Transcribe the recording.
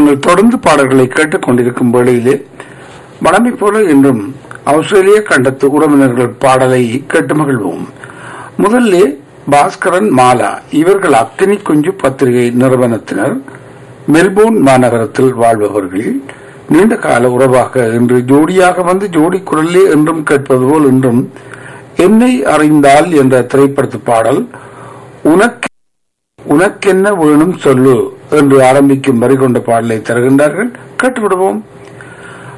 நாங்கள் தொடர்ந்து பாடல்களை கேட்டுக் கொண்டிருக்கும் வேளையிலே வளமை போல இன்றும் ஆஸ்திரேலிய கண்டத்து உறவினர்கள் பாடலை கேட்டு மகிழ்வோம் முதல்ல பாஸ்கரன் மாலா இவர்கள் அக்னி குஞ்சு பத்திரிகை நிறுவனத்தினர் மெல்போர்ன் மாநகரத்தில் வாழ்பவர்கள் நீண்ட கால உறவாக இன்று ஜோடியாக வந்து ஜோடி குரலே என்றும் கேட்பது போல் இன்றும் என்னை அறிந்தால் என்ற திரைப்படத்து பாடல் உனக்கு உனக்கென்ன வேணும் சொல்லு என்று ஆரம்பிக்கும் வரி கொண்ட பாடலை தருகின்றார்கள் கேட்டுவிடுவோம்